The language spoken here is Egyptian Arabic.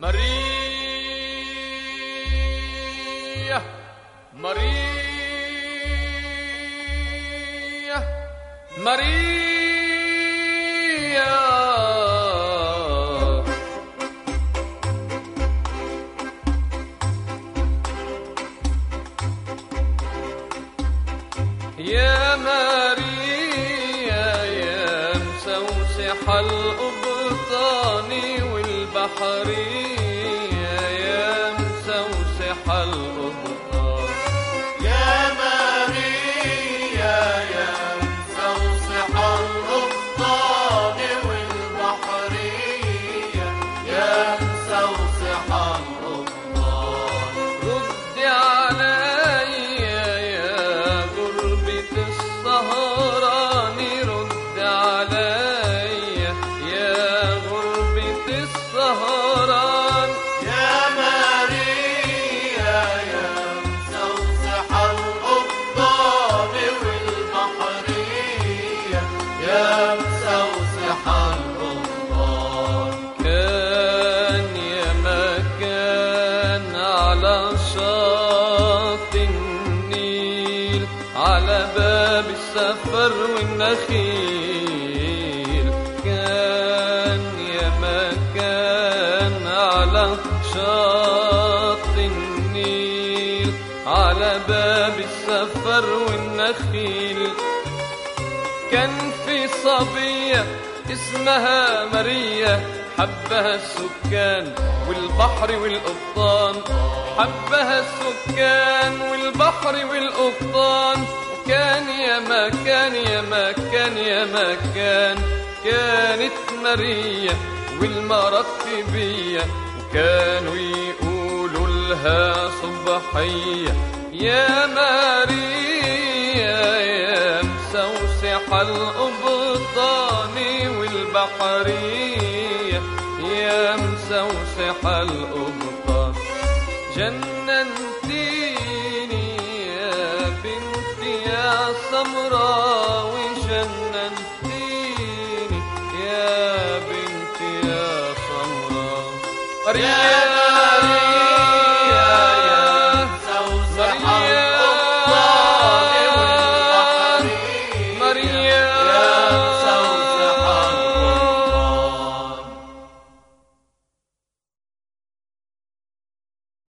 ماريا ماريا ماريا يا ماريا يا مسوسح الأبطان والبحرية يا مسوسح الأبطان يا ماريا يا مسوسح الأبطال والبحرية يا مسوسح الأبطال رد عليا يا غربة السهران رد عليا يا غربة السهران يا ماريا يا مسوسح الأبطال والبحرية يا مسوسح الأبطال كان يا مكان على شاطئ النيل على باب السفر والنخيل كان يا مكان على شاطئ النيل على باب السفر والنخيل كان في صبية اسمها ماريا حبها السكان والبحر والقبطان حبها السكان والبحر والقبطان وكان يا ما كان يا ما كان يا ما كان كانت ماريا والمرتبية وكانوا يقولوا لها صبحية يا ماريا يا مسوسح الأبطان والبحرية يا مسوسح الأبطان جننتيني يا بنتي يا سمراء